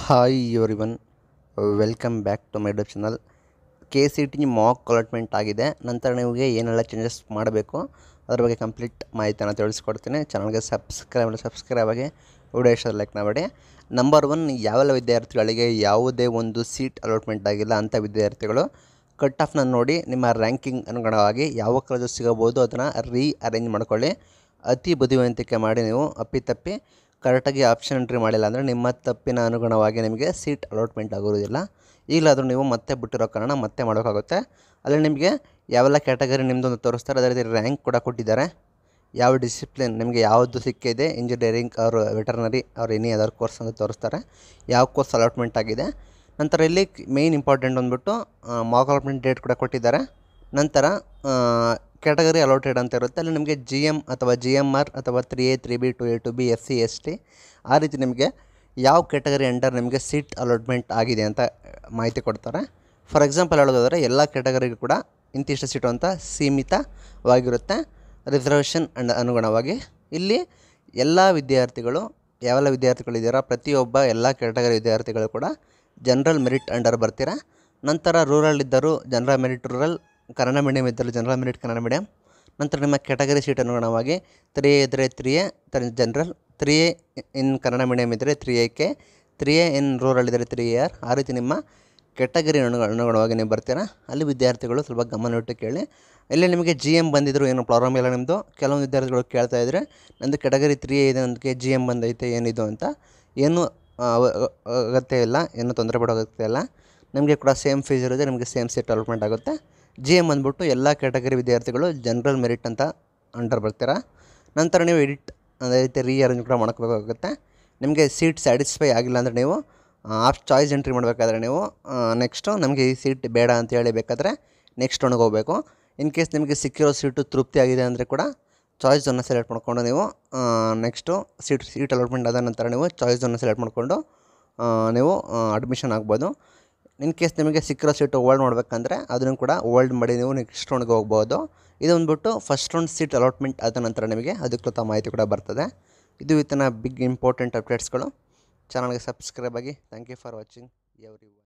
hi everyone welcome back to my YouTube channel K C T mock allotment ಆಗಿದೆ ನಂತರ ನಿಮಗೆ ಏನೆಲ್ಲ changes ಮಾಡಬೇಕು ಅದ್ರ ಬಗ್ಗೆ ಕಂಪ್ಲೀಟ್ ಮಾಹಿತಿಯನ್ನು ತಿಳಿಸ್ಕೊಡ್ತೀನಿ ಚಾನಲ್ಗೆ ಸಬ್ಸ್ಕ್ರೈಬ್ ಸಬ್ಸ್ಕ್ರೈಬ್ ಆಗಿ ವಿಡಿಯೋ ಇಷ್ಟ ಲೈಕ್ ಮಾಡಿ ನಂಬರ್ ಒನ್ ಯಾವೆಲ್ಲ ವಿದ್ಯಾರ್ಥಿಗಳಿಗೆ ಯಾವುದೇ ಒಂದು ಸೀಟ್ ಅಲಾಟ್ಮೆಂಟ್ ಆಗಿಲ್ಲ ಅಂಥ ವಿದ್ಯಾರ್ಥಿಗಳು ಕಟ್ ಆಫ್ನ ನೋಡಿ ನಿಮ್ಮ ರ್ಯಾಂಕಿಂಗ್ ಅನುಗುಣವಾಗಿ ಯಾವ ಕಾಲೇಜು ಸಿಗಬಹುದು ಅದನ್ನು ರೀ ಅರೇಂಜ್ ಮಾಡ್ಕೊಳ್ಳಿ ಅತಿ ಬುದ್ಧಿವಂತಿಕೆ ಮಾಡಿ ನೀವು ಅಪ್ಪಿತಪ್ಪಿ ಕರೆಕ್ಟಾಗಿ ಆಪ್ಷನ್ ಎಂಟ್ರಿ ಮಾಡಿಲ್ಲ ಅಂದರೆ ನಿಮ್ಮ ತಪ್ಪಿನ ಅನುಗುಣವಾಗಿ ನಿಮಗೆ ಸೀಟ್ ಅಲಾಟ್ಮೆಂಟ್ ಆಗೋದಿಲ್ಲ ಈಗಲಾದರೂ ನೀವು ಮತ್ತೆ ಬಿಟ್ಟಿರೋ ಕಾರಣ ಮತ್ತೆ ಮಾಡೋಕ್ಕಾಗುತ್ತೆ ಅಲ್ಲಿ ನಿಮಗೆ ಯಾವೆಲ್ಲ ಕ್ಯಾಟಗರಿ ನಿಮ್ಮದೊಂದು ತೋರಿಸ್ತಾರೆ ಅದೇ ರೀತಿ ರ್ಯಾಂಕ್ ಕೂಡ ಕೊಟ್ಟಿದ್ದಾರೆ ಯಾವ ಡಿಸಿಪ್ಲಿನ್ ನಿಮಗೆ ಯಾವುದು ಸಿಕ್ಕಿದೆ ಇಂಜಿನಿಯರಿಂಗ್ ಅವರು ವೆಟರ್ನರಿ ಅವ್ರು ಎನಿ ಅದರ್ ಕೋರ್ಸ್ ಅಂತ ತೋರಿಸ್ತಾರೆ ಯಾವ ಕೋರ್ಸ್ ಅಲಾಟ್ಮೆಂಟ್ ಆಗಿದೆ ನಂತರ ಇಲ್ಲಿ ಮೇಯ್ನ್ ಇಂಪಾರ್ಟೆಂಟ್ ಅಂದ್ಬಿಟ್ಟು ಮಾಕ್ ಅಲಾಟ್ಮೆಂಟ್ ಡೇಟ್ ಕೂಡ ಕೊಟ್ಟಿದ್ದಾರೆ ನಂತರ ಕ್ಯಾಟಗರಿ ಅಲಾಟೆಡ್ ಅಂತ ಇರುತ್ತೆ ಅಲ್ಲಿ ನಿಮಗೆ ಜಿ ಎಮ್ ಅಥವಾ ಜಿ ಎಮ್ ಆರ್ ಅಥವಾ three A three B two A two B S C S T ಆ ರೀತಿ ನಿಮಗೆ ಯಾವ ಕ್ಯಾಟಗರಿ ಅಂಡರ್ ನಿಮಗೆ ಸೀಟ್ ಅಲಾಟ್ಮೆಂಟ್ ಆಗಿದೆ ಅಂತ ಮಾಹಿತಿ ಕೊಡ್ತಾರೆ ಫಾರ್ ಎಕ್ಸಾಂಪಲ್ ಹೇಳೋದಾದರೆ ಎಲ್ಲ ಕ್ಯಾಟಗರಿಗೂ ಕೂಡ ಇಂತಿಷ್ಟು ಸೀಟು ಅಂತ ಸೀಮಿತವಾಗಿರುತ್ತೆ ರಿಸರ್ವೇಷನ್ ಅಂಡ್ ಅನುಗುಣವಾಗಿ ಇಲ್ಲಿ ಎಲ್ಲ ವಿದ್ಯಾರ್ಥಿಗಳು ಯಾವೆಲ್ಲ ವಿದ್ಯಾರ್ಥಿಗಳಿದ್ದೀರಾ ಪ್ರತಿಯೊಬ್ಬ ಎಲ್ಲ ಕ್ಯಾಟಗರಿ ವಿದ್ಯಾರ್ಥಿಗಳು ಕೂಡ ಜನರಲ್ ಮೆರಿಟ್ ಅಂಡರ್ ಬರ್ತೀರಾ ನಂತರ ರೂರಲ್ ಇದ್ದರು general merit rural Kannada medium ಇದ್ದರು ಜನರಲ್ ಮೆರಿಟ್ ಕನ್ನಡ ಮೀಡಿಯಮ್ ನಂತರ ನಿಮ್ಮ ಕ್ಯಾಟಗರಿ ಸೀಟ್ ಅನುಗುಣವಾಗಿ ತ್ರೀ ಎ ಇದ್ದರೆ three A general three A in Kannada medium ಇದ್ದರೆ three A K three A in rural ಇದ್ದರೆ ತ್ರೀ ಎ ಆರ್ ಆ ರೀತಿ ನಿಮ್ಮ ಕೆಟಗರಿ ಅನುಗ ಅನುಗುಣವಾಗಿ ನೀವು ಬರ್ತೀರಾ ಅಲ್ಲಿ ವಿದ್ಯಾರ್ಥಿಗಳು ಸ್ವಲ್ಪ ಗಮನವಿಟ್ಟು ಕೇಳಿ ಇಲ್ಲಿ ನಿಮಗೆ ಜಿ ಎಮ್ ಬಂದಿದ್ರು ಏನು ಪ್ರಾಬ್ಲಮ್ ಇಲ್ಲ ನಿಮ್ಮದು ಕೆಲವೊಂದು ವಿದ್ಯಾರ್ಥಿಗಳು ಕೇಳ್ತಾ ಇದ್ದರೆ ನಂದು ಕೆಟಗರಿ ತ್ರೀ ಇದೆ ನನಗೆ ಜಿ ಎಮ್ ಬಂದೈತೆ ಏನಿದು ಅಂತ ಏನು ಅವ- ಅ- ಅಗತ್ಯ ಇಲ್ಲ ಏನು ತೊಂದರೆ ಪಡೋ ಅಗತ್ಯ ಇಲ್ಲ ನಿಮಗೆ ಕೂಡ ಸೇಮ್ ಫೀಸ್ ಇರುತ್ತೆ ನಿಮಗೆ ಸೇಮ್ ಸೀಟ್ ಅಲಾಟ್ಮೆಂಟ್ ಆಗುತ್ತೆ ಜಿ ಎಮ್ ಅಂದ್ಬಿಟ್ಟು ಎಲ್ಲ ಕ್ಯಾಟಗರಿ ವಿದ್ಯಾರ್ಥಿಗಳು ಜನರಲ್ ಮೆರಿಟ್ ಅಂತ ಅಂಡರ್ ಬರ್ತೀರಾ ನಂತರ ನೀವು ಎಡಿಟ್ ಅದೇ ರೀತಿ ರೀ ಅರೇಂಜ್ ಕೂಡ ಮಾಡ್ಕೋಬೇಕಾಗುತ್ತೆ ನಿಮಗೆ ಸೀಟ್ ಸ್ಯಾಟಿಸ್ಫೈ ಆಗಿಲ್ಲ ಅಂದರೆ ನೀವು ಆಫ್ ಚಾಯ್ಸ್ ಎಂಟ್ರಿ ಮಾಡಬೇಕಾದ್ರೆ ನೀವು ನೆಕ್ಸ್ಟು ನಮಗೆ ಈ ಸೀಟ್ ಬೇಡ ಅಂತ ಹೇಳಿ ಬೇಕಾದರೆ ನೆಕ್ಸ್ಟ್ ಒಣಗೆ ಹೋಗಬೇಕು ಇನ್ ಕೇಸ್ ನಿಮಗೆ ಸಿಕ್ಕಿರೋ ಸೀಟು ತೃಪ್ತಿ ಆಗಿದೆ ಅಂದರೆ ಕೂಡ ಚಾಯ್ಸನ್ನು ಸೆಲೆಕ್ಟ್ ಮಾಡ್ಕೊಂಡು ನೀವು ನೆಕ್ಸ್ಟು ಸೀಟ್ ಸೀಟ್ ಅಲಾಟ್ಮೆಂಟ್ ಆದ ನಂತರ ನೀವು ಚಾಯ್ಸನ್ನು ಸೆಲೆಕ್ಟ್ ಮಾಡಿಕೊಂಡು ನೀವು ಅಡ್ಮಿಷನ್ ಆಗ್ಬೋದು ಇನ್ ಕೇಸ್ ನಿಮಗೆ ಸಿಕ್ಕಿರೋ ಸೀಟು ಓಲ್ಡ್ ಮಾಡಬೇಕಂದ್ರೆ ಅದನ್ನು ಕೂಡ ಓಲ್ಡ್ ಮಾಡಿ ನೀವು ನೆಕ್ಸ್ಟ್ ರೌಂಡ್ಗೆ ಹೋಗ್ಬೋದು ಇದು ಬಂದ್ಬಿಟ್ಟು ಫಸ್ಟ್ ರೌಂಡ್ ಸೀಟ್ ಅಲಾಟ್ಮೆಂಟ್ ಆದ ನಂತರ ನಿಮಗೆ ಅಧಿಕೃತ ಮಾಹಿತಿ ಕೂಡ ಬರ್ತದೆ ಇದು ವಿತನ ಬಿಗ್ ಇಂಪಾರ್ಟೆಂಟ್ ಅಪ್ಡೇಟ್ಸ್ಗಳು ಚಾನಲ್ಗೆ ಸಬ್ಸ್ಕ್ರೈಬ್ ಆಗಿ thank you for watching every